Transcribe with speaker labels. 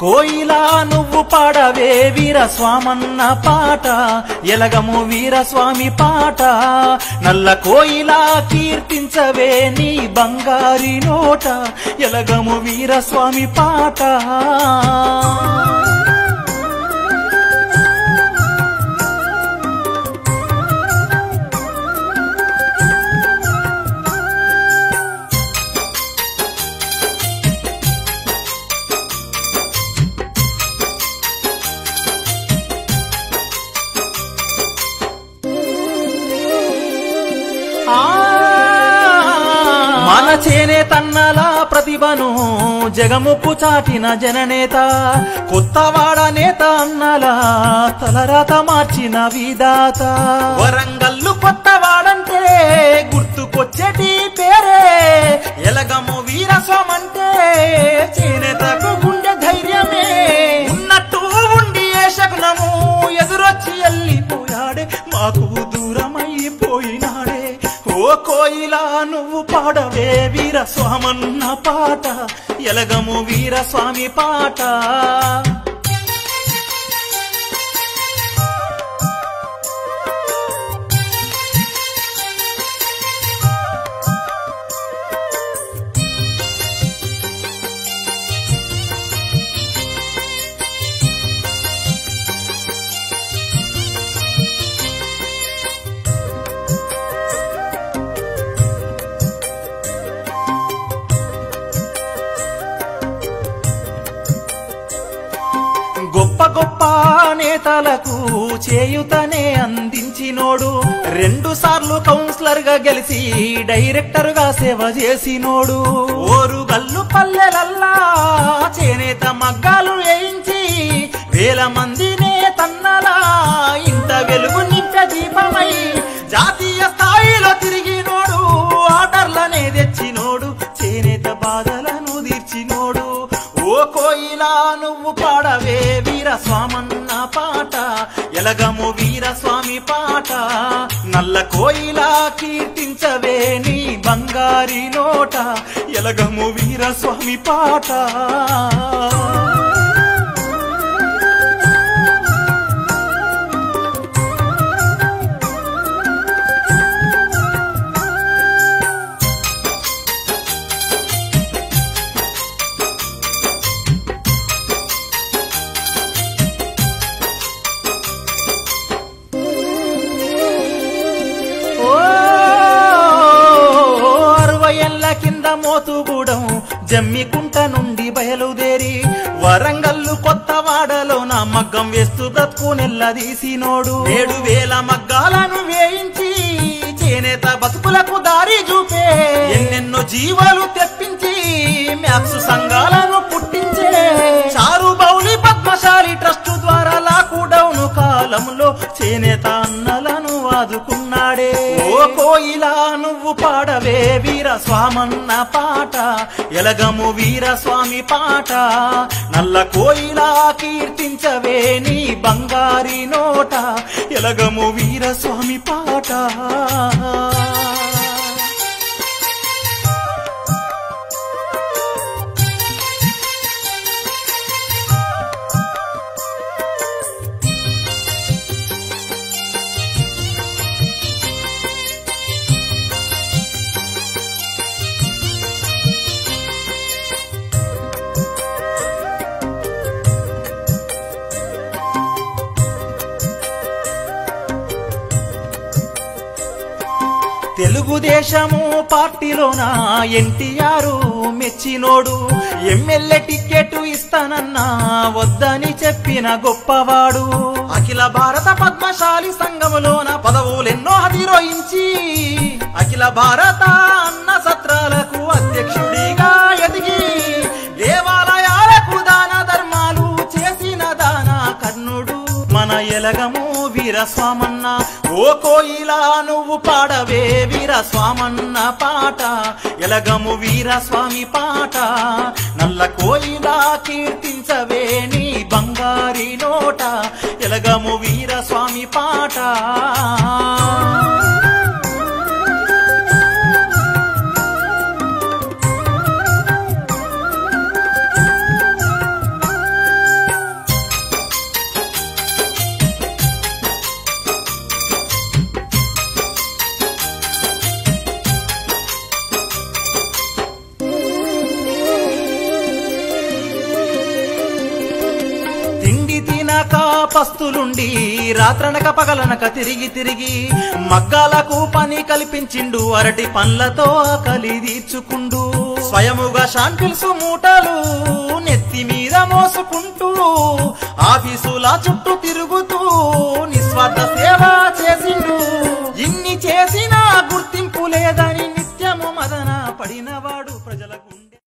Speaker 1: కోయిలా నువ్వు పాడవే వీరస్వామన్న పాట ఎలగము వీరస్వామి పాట నల్ల కోయిలా కీర్తించవే నీ బంగారి నోట ఎలగము వీరస్వామి పాట మన చేనే తన్నల ప్రతిభను జగముప్పు చాటిన జననేత కొత్తవాడ నేత అన్నల తలరాత మార్చిన విధాత వరంగల్లు కొత్తవాడంటే గుర్తుకొచ్చేటి పేరే ఎలగము వీరస్వామంటే చేనేతకు గుండె ధైర్యమే ఉన్నట్టు ఉండి ఏ శకునము ఎదురొచ్చి వెళ్ళిపోయాడే మాకు దూరమైపోయినాడే ఓ కోయిలా నువ్వు పాడవే వీరస్వామన్న పాట ఎలగము వీరస్వామి పాట గొప్ప గొప్ప నేతలకు చేయుతనే అందించినోడు రెండు సార్లు కౌన్సిలర్ గా గెలిచి డైరెక్టర్ గా సేవ చేసినోడు ఓరు గల్లు పల్లెలల్లా చేనేత మగ్గాలు వేయించి వేల మందినే తన్నలా ఇంత వెలుగు నింప దీపమై జాతీయ స్థాయిలో తిరిగినోడు ఆర్డర్లనే తెచ్చినోడు చేనేత బాధలను తీర్చినోడు ఓ కోయిలా నువ్వు పాడవే వీరస్వామన్న పాట ఎలగము వీరస్వామి పాట నల్ల కోయిలా కీర్తించవే నీ బంగారి నోట ఎలగము వీరస్వామి పాట ఓ అరవై ఏళ్ల కింద మోతుగూడెం జమ్మికుంట నుండి బయలుదేరి వరంగల్లు కొత్తవాడలో నా మగ్గం వేస్తూ బ్రతుకు నెల్లదీసినోడు ఏడు వేల మగ్గాలను వేయించి చేనేత బతుకులకు దారి చూపే ఎన్నెన్నో జీవాలు తెప్పించి మ్యాప్స్ సంఘాలను పుట్టించే చారు బౌలి పద్మశాలి ట్రస్ట్ ద్వారా లాకుడౌన్ కాలంలో చేనేత అన్నలను ఆదుకున్నాడే ఓ కోయిలా నువ్వు పాడవే వీరస్వామన్న పాట ఎలగము వీరస్వామి పాట నల్ల కోయిలా కీర్తించవే నీ బంగారి నోట ఎలగము వీరస్వామి పాట తెలుగుదేశము పార్టీలోన ఎన్టీఆర్ మెచ్చినోడు ఎమ్మెల్యే టికెట్ ఇస్తానన్నా వద్దని చెప్పిన గొప్పవాడు అఖిల భారత పద్మశాలి సంఘములోన పదవులెన్నో అధిరోహించి అఖిల భారత అన్న సత్రాలకు అధ్యక్షుడిగా ఎదిగి దేవాలయాలకు దాన ధర్మాలు చేసిన దాన కర్ణుడు మన ఎలగము వీరస్వామన్న ఓ కోయిలా నువ్వు పాడవే వీరస్వామన్న పాట ఎలగము వీరస్వామి పాట నల్ల కోయిలా కీర్తించవే నీ బంగారి నోట ఎలగము వీరస్వామి పాట పస్తులుండి రాత్రనక పగలనక తిరిగి తిరిగి మగ్గాలకు పని కల్పించిండు అరటి పండ్లతో ఆకలి తీర్చుకుండు స్వయముగా షాంపిల్స్ మూటలు నెత్తి మీద మోసుకుంటూ ఆఫీసుల చుట్టూ తిరుగుతూ